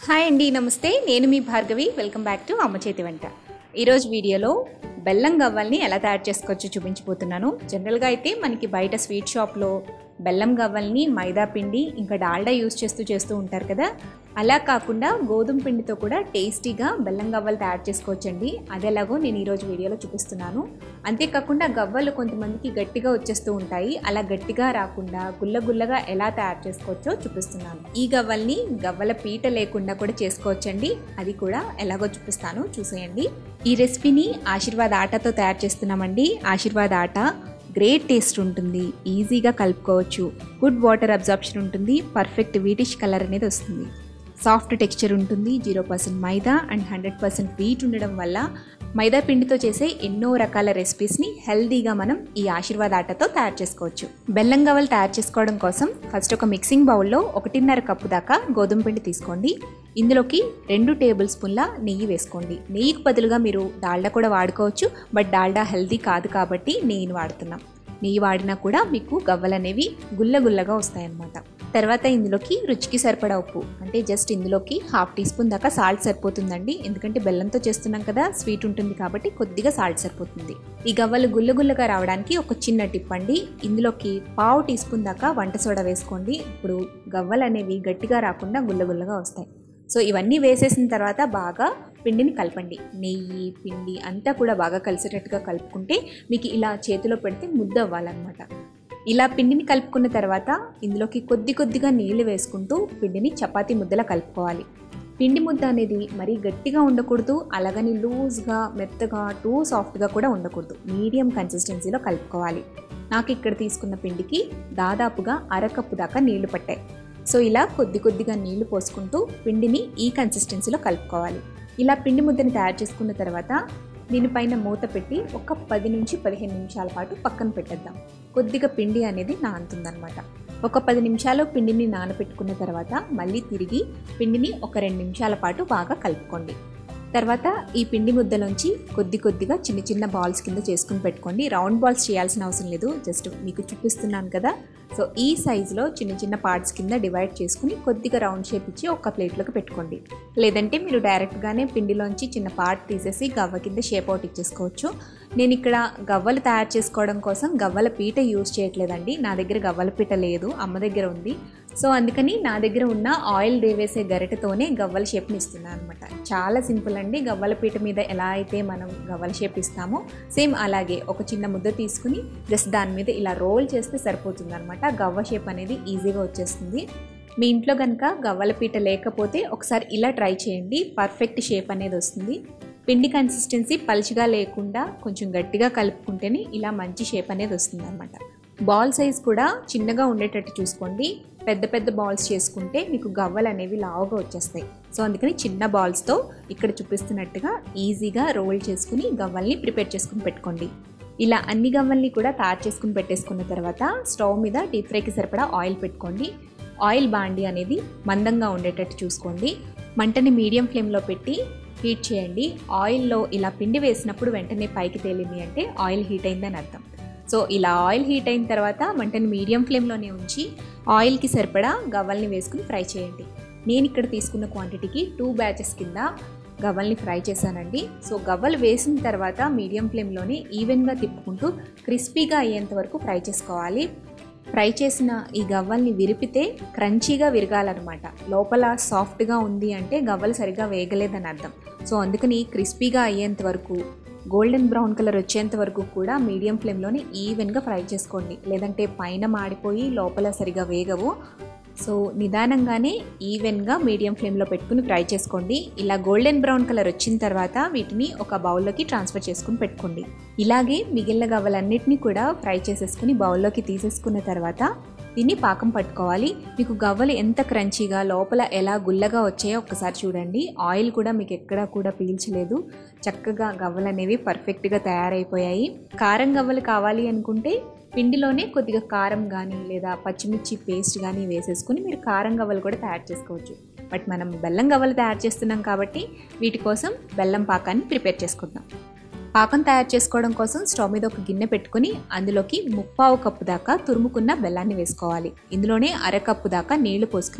hi అండి నమస్తే నేను మీ Bhargavi welcome back to Amma Chethi వంట ఈరోజు వీడియోలో బెల్లం గవ్వల్ని ఎలా తయారు చేసుకోవచ్చో చూపించబోతున్నాను జనరల్గా అయితే మనకి బయట స్వీట్ షాప్లో బెల్లం గవ్వల్ని మైదా పిండి ఇంకా డాల్డా యూస్ చేస్తూ చేస్తూ ఉంటారు కదా అలా కాకుండా గోధుమ పిండితో కూడా టేస్టీగా బెల్లం గవ్వలు తయారు చేసుకోవచ్చండి అది ఎలాగో నేను ఈరోజు వీడియోలో చూపిస్తున్నాను అంతేకాకుండా గవ్వలు కొంతమందికి గట్టిగా వచ్చేస్తూ ఉంటాయి అలా గట్టిగా రాకుండా గుల్ల గుల్లగా ఎలా తయారు చేసుకోవచ్చో చూపిస్తున్నాను ఈ గవ్వల్ని గవ్వల పీట లేకుండా కూడా చేసుకోవచ్చండి అది కూడా ఎలాగో చూపిస్తాను చూసేయండి ఈ రెసిపీని ఆశీర్వాద్ ఆటతో తయారు చేస్తున్నామండి ఆశీర్వాద్ ఆట గ్రేట్ టేస్ట్ ఉంటుంది ఈజీగా కలుపుకోవచ్చు గుడ్ వాటర్ అబ్జార్ప్షన్ ఉంటుంది పర్ఫెక్ట్ వీటిష్ కలర్ అనేది వస్తుంది సాఫ్ట్ టెక్స్చర్ ఉంటుంది zero percent maida and hundred percent wheat ఉండడం వల్ల మైదా పిండితో చేసే ఎన్నో రకాల రెసిపీస్ని హెల్దీగా మనం ఈ ఆశీర్వాద్ ఆటతో తయారు చేసుకోవచ్చు బెల్లం గవ్వలు తయారు చేసుకోవడం కోసం ఫస్ట్ ఒక మిక్సింగ్ బౌల్లో ఒకటిన్నర కప్పు దాకా గోధుమ పిండి తీసుకోండి ఇందులోకి రెండు టేబుల్ స్పూన్ల నెయ్యి వేసుకోండి నెయ్యికి బదులుగా మీరు డాల్డా కూడా వాడుకోవచ్చు బట్ డాల్డా హెల్దీ కాదు కాబట్టి నెయ్యిని వాడుతున్నాం నెయ్యి వాడినా కూడా మీకు గవ్వలు అనేవి గుల్ల గుల్లగా వస్తాయన్నమాట తర్వాత ఇందులోకి రుచికి సరిపడా ఉప్పు అంటే జస్ట్ ఇందులోకి హాఫ్ టీ స్పూన్ దాకా సాల్ట్ సరిపోతుందండి ఎందుకంటే బెల్లంతో చేస్తున్నాం కదా స్వీట్ ఉంటుంది కాబట్టి కొద్దిగా సాల్ట్ సరిపోతుంది ఈ గవ్వలు గుల్ల గుల్లగా రావడానికి ఒక చిన్న టిప్ అండి ఇందులోకి పావు టీ స్పూన్ దాకా వంట సోడా వేసుకోండి ఇప్పుడు గవ్వలు అనేవి గట్టిగా రాకుండా గుల్ల గుల్లగా వస్తాయి సో ఇవన్నీ వేసేసిన తర్వాత బాగా పిండిని కలపండి నెయ్యి పిండి అంతా కూడా బాగా కలిసేటట్టుగా కలుపుకుంటే మీకు ఇలా చేతిలో పెడితే ముద్ద అవ్వాలన్నమాట ఇలా పిండిని కలుపుకున్న తర్వాత ఇందులోకి కొద్ది కొద్దిగా నీళ్లు వేసుకుంటూ పిండిని చపాతీ ముద్దలా కలుపుకోవాలి పిండి ముద్ద అనేది మరీ గట్టిగా ఉండకూడదు అలాగని లూజ్గా మెత్తగా టూ సాఫ్ట్గా కూడా ఉండకూడదు మీడియం కన్సిస్టెన్సీలో కలుపుకోవాలి నాకు ఇక్కడ తీసుకున్న పిండికి దాదాపుగా అరకప్పు దాకా నీళ్లు పట్టాయి సో ఇలా కొద్ది కొద్దిగా నీళ్లు పోసుకుంటూ పిండిని ఈ కన్సిస్టెన్సీలో కలుపుకోవాలి ఇలా పిండి ముద్దని తయారు చేసుకున్న తర్వాత దీనిపైన మూత పెట్టి ఒక పది నుంచి పదిహేను నిమిషాల పాటు పక్కన పెట్టేద్దాం కొద్దిగా పిండి అనేది నానుతుందనమాట ఒక పది నిమిషాలు పిండిని నానబెట్టుకున్న తర్వాత మళ్ళీ తిరిగి పిండిని ఒక రెండు నిమిషాల పాటు బాగా కలుపుకోండి తర్వాత ఈ పిండి ముద్దలోంచి కొద్ది కొద్దిగా చిన్న చిన్న బాల్స్ కింద చేసుకుని పెట్టుకోండి రౌండ్ బాల్స్ చేయాల్సిన అవసరం లేదు జస్ట్ మీకు చూపిస్తున్నాను కదా సో ఈ సైజులో చిన్న చిన్న పార్ట్స్ కింద డివైడ్ చేసుకుని కొద్దిగా రౌండ్ షేప్ ఇచ్చి ఒక ప్లేట్లోకి పెట్టుకోండి లేదంటే మీరు డైరెక్ట్గానే పిండిలోంచి చిన్న పార్ట్ తీసేసి గవ్వ కింద షేప్ అవుట్ ఇచ్చేసుకోవచ్చు నేను ఇక్కడ గవ్వలు తయారు చేసుకోవడం కోసం గవ్వల పీట యూజ్ చేయట్లేదండి నా దగ్గర గవ్వల పీట లేదు అమ్మ దగ్గర ఉంది సో అందుకని నా దగ్గర ఉన్న ఆయిల్ దేవేసే గరిటతోనే గవ్వల షేప్ని ఇస్తున్నాను అనమాట చాలా సింపుల్ అండి గవ్వల పీట మీద ఎలా అయితే మనం గవ్వల షేప్ ఇస్తామో సేమ్ అలాగే ఒక చిన్న ముద్ద తీసుకుని జస్ట్ దాని మీద ఇలా రోల్ చేస్తే సరిపోతుంది అనమాట గవ్వ షేప్ అనేది ఈజీగా వచ్చేస్తుంది మీ ఇంట్లో కనుక గవ్వల పీట లేకపోతే ఒకసారి ఇలా ట్రై చేయండి పర్ఫెక్ట్ షేప్ అనేది వస్తుంది పిండి కన్సిస్టెన్సీ పలుచగా లేకుండా కొంచెం గట్టిగా కలుపుకుంటేనే ఇలా మంచి షేప్ అనేది వస్తుంది అనమాట బాల్ సైజ్ కూడా చిన్నగా ఉండేటట్టు చూసుకోండి పెద్ద పెద్ద బాల్స్ చేసుకుంటే మీకు గవ్వలు అనేవి లావుగా వచ్చేస్తాయి సో అందుకని చిన్న బాల్స్తో ఇక్కడ చూపిస్తున్నట్టుగా ఈజీగా రోల్ చేసుకుని గవ్వల్ని ప్రిపేర్ చేసుకుని పెట్టుకోండి ఇలా అన్ని గవ్వల్ని కూడా తయారు చేసుకుని పెట్టేసుకున్న తర్వాత స్టవ్ మీద డీప్ ఫ్రైకి సరిపడా ఆయిల్ పెట్టుకోండి ఆయిల్ బాండి అనేది మందంగా ఉండేటట్టు చూసుకోండి మంటని మీడియం ఫ్లేమ్లో పెట్టి హీట్ చేయండి ఆయిల్లో ఇలా పిండి వేసినప్పుడు వెంటనే పైకి తేలింది అంటే ఆయిల్ హీట్ అయిందని అర్థం సో ఇలా ఆయిల్ హీట్ అయిన తర్వాత మంటని మీడియం ఫ్లేమ్లోనే ఉంచి ఆయిల్కి సరిపడా గవ్వల్ని వేసుకుని ఫ్రై చేయండి నేను ఇక్కడ తీసుకున్న క్వాంటిటీకి టూ బ్యాచెస్ కింద గవ్వల్ని ఫ్రై చేశానండి సో గవ్వలు వేసిన తర్వాత మీడియం ఫ్లేమ్లోనే ఈవెన్గా తిప్పుకుంటూ క్రిస్పీగా అయ్యేంత వరకు ఫ్రై చేసుకోవాలి ఫ్రై చేసిన ఈ గవ్వల్ని విరిపితే క్రంచీగా విరగాలన్నమాట లోపల సాఫ్ట్గా ఉంది అంటే గవ్వలు సరిగా వేగలేదని అర్థం సో అందుకని క్రిస్పీగా అయ్యేంత వరకు గోల్డెన్ బ్రౌన్ కలర్ వచ్చేంత వరకు కూడా మీడియం ఫ్లేమ్లోనే ఈవెన్గా ఫ్రై చేసుకోండి లేదంటే పైన మాడిపోయి లోపల సరిగా వేగవు సో నిదానంగానే ఈవెన్గా మీడియం ఫ్లేమ్లో పెట్టుకుని ఫ్రై చేసుకోండి ఇలా గోల్డెన్ బ్రౌన్ కలర్ వచ్చిన తర్వాత వీటిని ఒక బౌల్లోకి ట్రాన్స్ఫర్ చేసుకుని పెట్టుకోండి ఇలాగే మిగిలిన గవ్వలన్నిటిని కూడా ఫ్రై చేసేసుకుని బౌల్లోకి తీసేసుకున్న తర్వాత దీన్ని పాకం పట్టుకోవాలి మీకు గవ్వలు ఎంత క్రంచీగా లోపల ఎలా గుల్లగా వచ్చాయో ఒక్కసారి చూడండి ఆయిల్ కూడా మీకు ఎక్కడా కూడా పీల్చలేదు చక్కగా గవ్వలు అనేవి పర్ఫెక్ట్గా తయారైపోయాయి కారం గవ్వలు కావాలి అనుకుంటే పిండిలోనే కొద్దిగా కారం కానీ లేదా పచ్చిమిర్చి పేస్ట్ కానీ వేసేసుకుని మీరు కారం గవ్వలు కూడా తయారు చేసుకోవచ్చు బట్ మనం బెల్లం గవ్వలు తయారు చేస్తున్నాం కాబట్టి వీటి కోసం బెల్లం పాకాన్ని ప్రిపేర్ చేసుకుందాం పాకం తయారు చేసుకోవడం కోసం స్టవ్ మీద ఒక గిన్నె పెట్టుకుని అందులోకి ముప్పావు కప్పు దాకా తురుముకున్న బెల్లాన్ని వేసుకోవాలి ఇందులోనే అరకప్పు దాకా నీళ్లు పోసుకుని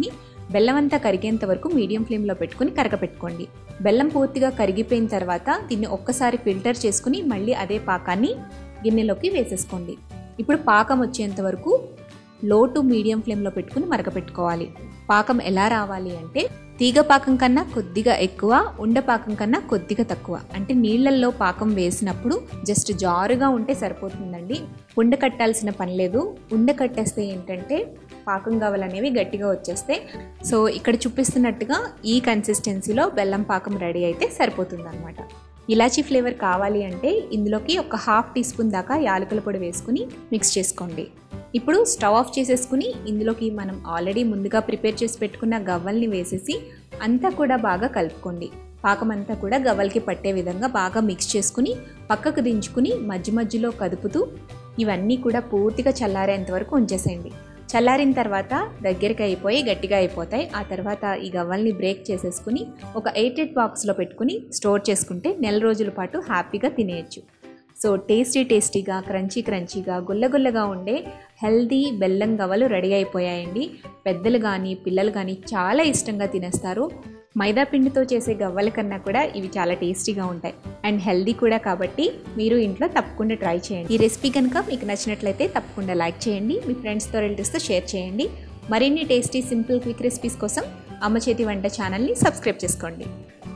బెల్లం అంతా కరిగేంత వరకు మీడియం ఫ్లేమ్లో పెట్టుకుని కరగపెట్టుకోండి బెల్లం పూర్తిగా కరిగిపోయిన తర్వాత దీన్ని ఒక్కసారి ఫిల్టర్ చేసుకుని మళ్ళీ అదే పాకాన్ని గిన్నెలోకి వేసేసుకోండి ఇప్పుడు పాకం వచ్చేంత వరకు లో టు మీడియం ఫ్లేమ్లో పెట్టుకుని మరగపెట్టుకోవాలి పాకం ఎలా రావాలి అంటే తీగ పాకం కన్నా కొద్దిగా ఎక్కువ ఉండ పాకం కన్నా కొద్దిగా తక్కువ అంటే నీళ్ళల్లో పాకం వేసినప్పుడు జస్ట్ జారుగా ఉంటే సరిపోతుందండి ఉండ కట్టాల్సిన పని లేదు ఉండ కట్టేస్తే ఏంటంటే పాకం కావాలనేవి గట్టిగా వచ్చేస్తే సో ఇక్కడ చూపిస్తున్నట్టుగా ఈ కన్సిస్టెన్సీలో బెల్లం పాకం రెడీ అయితే సరిపోతుంది ఇలాచీ ఫ్లేవర్ కావాలి అంటే ఇందులోకి ఒక హాఫ్ టీ స్పూన్ దాకా యాలకుల పొడి వేసుకుని మిక్స్ చేసుకోండి ఇప్పుడు స్టవ్ ఆఫ్ చేసేసుకుని ఇందులోకి మనం ఆల్రెడీ ముందుగా ప్రిపేర్ చేసి పెట్టుకున్న గవ్వల్ని వేసేసి అంతా కూడా బాగా కలుపుకోండి పాకం అంతా కూడా గవ్వలకి పట్టే విధంగా బాగా మిక్స్ చేసుకుని పక్కకు దించుకుని మధ్య మధ్యలో కదుపుతూ ఇవన్నీ కూడా పూర్తిగా చల్లారేంత వరకు ఉంచేసేయండి చల్లారిన తర్వాత దగ్గరికి అయిపోయి గట్టిగా అయిపోతాయి ఆ తర్వాత ఈ గవ్వల్ని బ్రేక్ చేసేసుకుని ఒక ఎయిటెడ్ బాక్స్లో పెట్టుకుని స్టోర్ చేసుకుంటే నెల రోజుల పాటు హ్యాపీగా తినేయచ్చు సో టేస్టీ టేస్టీగా క్రంచీ క్రంచీగా గుల్లగుల్లగా ఉండే హెల్దీ బెల్లం గవ్వలు రెడీ అయిపోయాయండి పెద్దలు కానీ పిల్లలు కానీ చాలా ఇష్టంగా తినేస్తారు మైదా పిండితో చేసే గవ్వల కన్నా కూడా ఇవి చాలా టేస్టీగా ఉంటాయి అండ్ హెల్దీ కూడా కాబట్టి మీరు ఇంట్లో తప్పకుండా ట్రై చేయండి ఈ రెసిపీ కనుక మీకు నచ్చినట్లయితే తప్పకుండా లైక్ చేయండి మీ ఫ్రెండ్స్తో రిలేటివ్స్తో షేర్ చేయండి మరిన్ని టేస్టీ సింపుల్ క్విక్ రెసిపీస్ కోసం అమ్మ చేతి వంట ఛానల్ని సబ్స్క్రైబ్ చేసుకోండి